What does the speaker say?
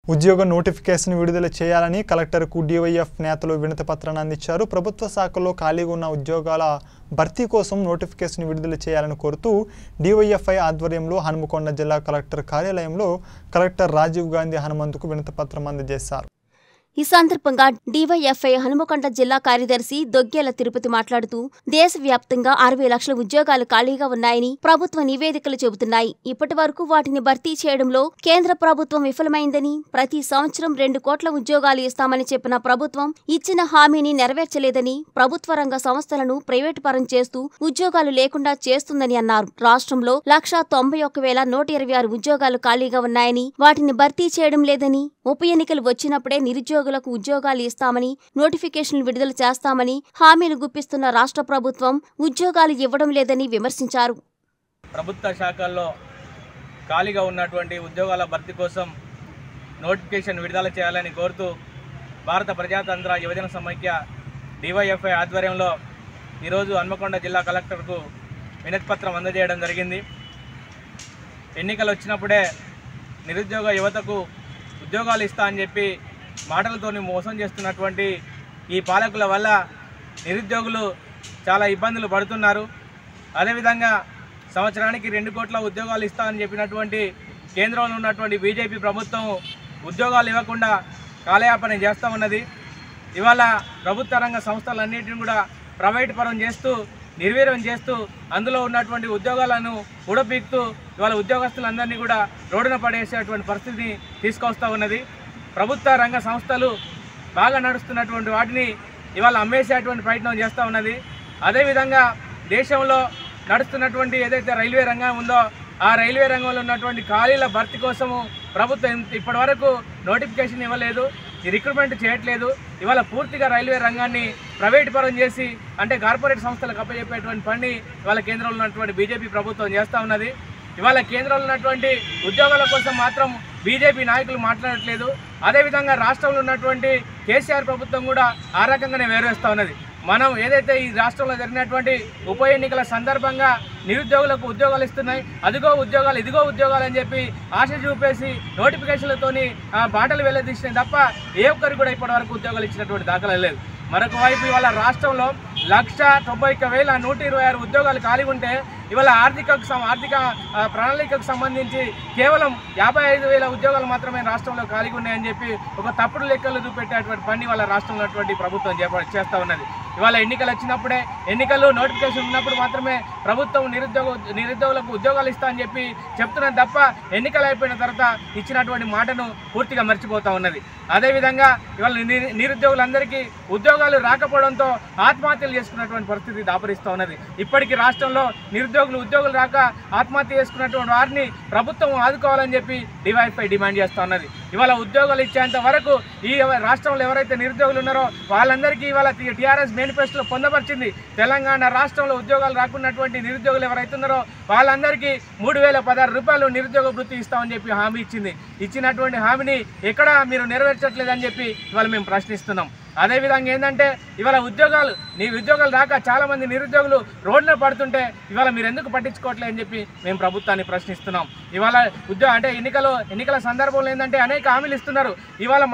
ఉద్యోగ నోటిఫికేషన్ విడుదల చేయాలని కలెక్టర్కు డివైఎఫ్ నేతలు వినతి పత్రాన్ని అందించారు ప్రభుత్వ శాఖల్లో ఖాళీగా ఉన్న ఉద్యోగాల భర్తీ కోసం నోటిఫికేషన్ విడుదల చేయాలని కోరుతూ డివైఎఫ్ఐ ఆధ్వర్యంలో హనుమకొండ జిల్లా కలెక్టర్ కార్యాలయంలో కలెక్టర్ రాజీవ్ గాంధీ హనుమంతుకు వినతి పత్రం అందజేశారు ఈ సందర్భంగా డివైఎఫ్ఐ హనుమకొండ జిల్లా కార్యదర్శి దొగ్గేల తిరుపతి మాట్లాడుతూ దేశవ్యాప్తంగా అరవై లక్షల ఉద్యోగాలు ఖాళీగా ఉన్నాయని ప్రభుత్వ నివేదికలు చెబుతున్నాయి ఇప్పటి వరకు వాటిని భర్తీ చేయడంలో కేంద్ర ప్రభుత్వం విఫలమైందని ప్రతి సంవత్సరం రెండు కోట్ల ఉద్యోగాలు ఇస్తామని చెప్పిన ప్రభుత్వం ఇచ్చిన హామీని నెరవేర్చలేదని ప్రభుత్వ రంగ సంస్థలను ప్రైవేటు పరం చేస్తూ ఉద్యోగాలు లేకుండా చేస్తుందని అన్నారు రాష్ట్రంలో లక్షా తొంభై ఒక్క వేల నూట ఇరవై ఆరు ఉద్యోగాలు ఖాళీగా ఉన్నాయని వాటిని భర్తీ చేయడం లేదని ఉప ఎన్నికలు వచ్చినప్పుడే నిరుద్యోగులకు ఉద్యోగాలు ఇస్తామని నోటిఫికేషన్లు విడుదల చేస్తామని హామీలు గుప్పిస్తున్న రాష్ట్ర ప్రభుత్వం ఉద్యోగాలు ఇవ్వడం లేదని విమర్శించారు ప్రభుత్వ శాఖల్లో ఖాళీగా ఉన్నటువంటి ఉద్యోగాల భర్తీ కోసం నోటిఫికేషన్ విడుదల చేయాలని కోరుతూ భారత ప్రజాతంత్ర యువజన సమైక్య డివైఎఫ్ఐ ఆధ్వర్యంలో ఈరోజు హన్మకొండ జిల్లా కలెక్టర్కు వినతిపత్రం అందజేయడం జరిగింది ఎన్నికలు వచ్చినప్పుడే నిరుద్యోగ యువతకు ఉద్యోగాలు ఇస్తా అని చెప్పి మాటలతోని మోసం చేస్తున్నటువంటి ఈ పాలకుల వల్ల నిరుద్యోగులు చాలా ఇబ్బందులు పడుతున్నారు అదేవిధంగా సంవత్సరానికి రెండు కోట్ల ఉద్యోగాలు ఇస్తామని చెప్పినటువంటి కేంద్రంలో ఉన్నటువంటి బీజేపీ ప్రభుత్వం ఉద్యోగాలు ఇవ్వకుండా కాలయాపన చేస్తూ ఉన్నది ఇవాళ ప్రభుత్వ రంగ సంస్థలన్నింటిని కూడా ప్రైవేట్ పరం చేస్తూ నిర్వీర్యం చేస్తూ అందులో ఉన్నటువంటి ఉద్యోగాలను ఉడపీక్తూ ఇవాళ ఉద్యోగస్తులందరినీ కూడా రోడ్డున పడేసేటువంటి పరిస్థితిని తీసుకొస్తూ ఉన్నది ప్రభుత్వ రంగ సంస్థలు బాగా నడుస్తున్నటువంటి వాటిని ఇవాళ అమ్మేసేటువంటి ప్రయత్నం చేస్తూ ఉన్నది అదేవిధంగా దేశంలో నడుస్తున్నటువంటి ఏదైతే రైల్వే రంగం ఉందో ఆ రైల్వే రంగంలో ఉన్నటువంటి ఖాళీల భర్తీ కోసము ప్రభుత్వం ఇంత- ఇప్పటివరకు నోటిఫికేషన్ ఇవ్వలేదు ఈ రిక్రూట్మెంట్ చేయట్లేదు ఇవాళ పూర్తిగా రైల్వే రంగాన్ని ప్రైవేట్ పరం చేసి అంటే కార్పొరేట్ సంస్థలకు అప్పచెప్పేటువంటి పని ఇవాళ కేంద్రంలో ఉన్నటువంటి బీజేపీ ప్రభుత్వం చేస్తూ ఉన్నది ఇవాళ కేంద్రంలో ఉన్నటువంటి ఉద్యోగాల కోసం మాత్రం బీజేపీ నాయకులు మాట్లాడట్లేదు అదేవిధంగా రాష్ట్రంలో ఉన్నటువంటి కేసీఆర్ ప్రభుత్వం కూడా ఆ రకంగానే వేరేస్తూ ఉన్నది మనం ఏదైతే ఈ రాష్ట్రంలో జరిగినటువంటి ఉప ఎన్నికల సందర్భంగా నిరుద్యోగులకు ఉద్యోగాలు ఇస్తున్నాయి అదిగో ఉద్యోగాలు ఇదిగో ఉద్యోగాలు అని చెప్పి ఆశ చూపేసి నోటిఫికేషన్లతోని ఆ, బాటలు వెళ్ళదీసినాయి తప్ప ఏ ఒక్కరికి కూడా ఇప్పటివరకు ఉద్యోగాలు ఇచ్చినటువంటి దాఖలా లేదు మరొక వైపు ఇవాళ రాష్ట్రంలో లక్ష తొంభై ఒక్క వేల నూట ఇరవై ఆరు ఉద్యోగాలు ఖాళీ ఉంటే ఇవాళ ఆర్థిక సం- ఆర్థిక ఆ, ప్రణాళికకు సంబంధించి కేవలం యాభై ఐదు వేల ఉద్యోగాలు మాత్రమే రాష్ట్రంలో ఖాళీగా ఉన్నాయని చెప్పి ఒక తప్పుడు లెక్కలు చూపెట్టేటువంటి పని ఇవాళ రాష్ట్రంలో ఉన్నటువంటి ప్రభుత్వం చేప- చేస్తా ఉన్నది ఇవాళ ఎన్నికలు వచ్చినప్పుడే ఎన్నికలు నోటిఫికేషన్ ఉన్నప్పుడు మాత్రమే ప్రభుత్వం నిరుద్యోగ నిరుద్యోగులకు ఉద్యోగాలు ఇస్తా అని చెప్పి చెప్తున్నది తప్ప ఎన్నికలు అయిపోయిన తర్వాత ఇచ్చినటువంటి మాటను పూర్తిగా మర్చిపోతా ఉన్నది అదేవిధంగా ఇవాళ ని- నిరుద్యోగులందరికీ ఉద్యోగాలు రాకపోవడంతో ఆత్మహత్యలు చేసుకున్నటువంటి పరిస్థితి దాపరిస్తూ ఉన్నది ఇప్పటికీ రాష్ట్రంలో నిరుద్యోగులు ఉద్యోగులు రాక ఆత్మహత్య చేసుకున్నటువంటి వారిని ప్రభుత్వం ఆదుకోవాలని చెప్పి డివైఎఫ్ఐ డిమాండ్ చేస్తూ ఉన్నది ఇవాళ ఉద్యోగాలు ఇచ్చేంత వరకు ఈ ఎవ- రాష్ట్రంలో ఎవరైతే నిరుద్యోగులు ఉన్నారో వాళ్ళందరికీ ఇవాళ టీఆర్ఎస్ మేనిఫెస్టోలో పొందపరిచింది తెలంగాణ రాష్ట్రంలో ఉద్యోగాలు రాకున్నటువంటి నిరుద్యోగులు ఎవరైతే ఉన్నారో వాళ్ళందరికీ మూడు వేల పదహారు రూపాయలు నిరుద్యోగ వృత్తి ఇస్తామని చెప్పి హామీ ఇచ్చింది ఇచ్చినటువంటి హామీని ఎక్కడ మీరు నెరవేర్చట్లేదని చెప్పి ఇవాళ మేము ప్రశ్నిస్తున్నాం అదేవిధంగా ఏంటంటే ఇవాళ ఉద్యోగాలు నీ ఉద్యోగాలు రాక చాలా మంది నిరుద్యోగులు రోడ్డున పడుతుంటే ఇవాళ మీరు ఎందుకు పట్టించుకోవట్లేదు అని చెప్పి మేము ప్రభుత్వాన్ని ప్రశ్నిస్తున్నాం ఇవాళ ఉద్యోగ అంటే ఎన్నికలు ఎన్నికల సందర్భంలో ఏంటంటే అనేక హామీలు ఇస్తున్నారు ఇవాళ